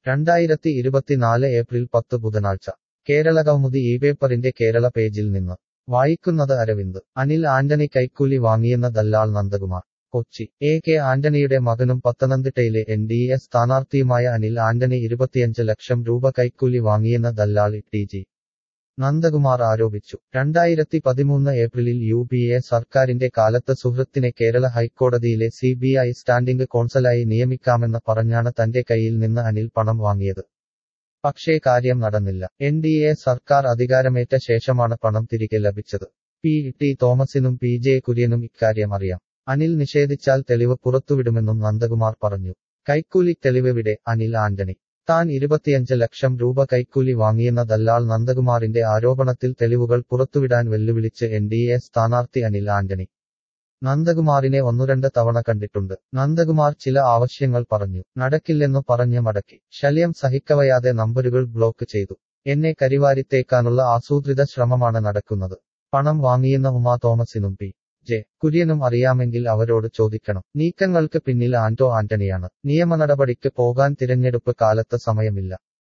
രണ്ടായിരത്തി ഇരുപത്തിനാല് ഏപ്രിൽ പത്ത് ബുധനാഴ്ച കേരള കൗമുദി ഈ പേപ്പറിന്റെ കേരള പേജിൽ നിന്ന് വായിക്കുന്നത് അരവിന്ദ് അനിൽ ആന്റണി കൈക്കൂലി വാങ്ങിയെന്ന ദല്ലാൾ നന്ദകുമാർ കൊച്ചി എ കെ ആന്റണിയുടെ മകനും പത്തനംതിട്ടയിലെ എൻ ഡി എ സ്ഥാനാർത്ഥിയുമായ അനിൽ ആന്റണി ഇരുപത്തിയഞ്ച് ലക്ഷം രൂപ കൈക്കൂലി വാങ്ങിയെന്ന ദല്ലാൾ ടി ജി നന്ദകുമാർ ആരോപിച്ചു രണ്ടായിരത്തി പതിമൂന്ന് ഏപ്രിലിൽ യു പി എ സർക്കാരിന്റെ കാലത്ത് സുഹൃത്തിനെ കേരള ഹൈക്കോടതിയിലെ സി ബി ഐ സ്റ്റാൻഡിംഗ് കോൺസലായി നിയമിക്കാമെന്ന് പറഞ്ഞാണ് തന്റെ കയ്യിൽ നിന്ന് അനിൽ പണം വാങ്ങിയത് പക്ഷേ കാര്യം നടന്നില്ല എൻ ഡി എ സർക്കാർ അധികാരമേറ്റ ശേഷമാണ് പണം തിരികെ ലഭിച്ചത് പി ടി തോമസിനും പി ജെ കുര്യനും ഇക്കാര്യം അറിയാം അനിൽ നിഷേധിച്ചാൽ തെളിവ് പുറത്തുവിടുമെന്നും നന്ദകുമാർ പറഞ്ഞു കൈക്കൂലി തെളിവെവിടെ അനിൽ ആന്റണി താൻ ഇരുപത്തിയഞ്ച് ലക്ഷം രൂപ കൈക്കൂലി വാങ്ങിയെന്ന ദല്ലാൾ നന്ദകുമാറിന്റെ ആരോപണത്തിൽ തെളിവുകൾ പുറത്തുവിടാൻ വെല്ലുവിളിച്ച് എൻ ഡി എ സ്ഥാനാർത്ഥി അനിൽ ആന്റണി നന്ദകുമാറിനെ ഒന്നുരണ്ട് തവണ കണ്ടിട്ടുണ്ട് നന്ദകുമാർ ചില ആവശ്യങ്ങൾ പറഞ്ഞു നടക്കില്ലെന്നു പറഞ്ഞ് മടക്കി ശല്യം സഹിക്കവയാതെ നമ്പരുകൾ ബ്ലോക്ക് ചെയ്തു എന്നെ കരിവാരിത്തേക്കാനുള്ള ആസൂത്രിത ശ്രമമാണ് നടക്കുന്നത് പണം വാങ്ങിയെന്ന ഉമാ തോമസിനും പി ജെ കുര്യനും അറിയാമെങ്കിൽ അവരോട് ചോദിക്കണം നീക്കങ്ങൾക്ക് പിന്നിൽ ആന്റോ ആന്റണിയാണ് നിയമ നടപടിക്ക് പോകാൻ തിരഞ്ഞെടുപ്പ് കാലത്ത് സമയമില്ല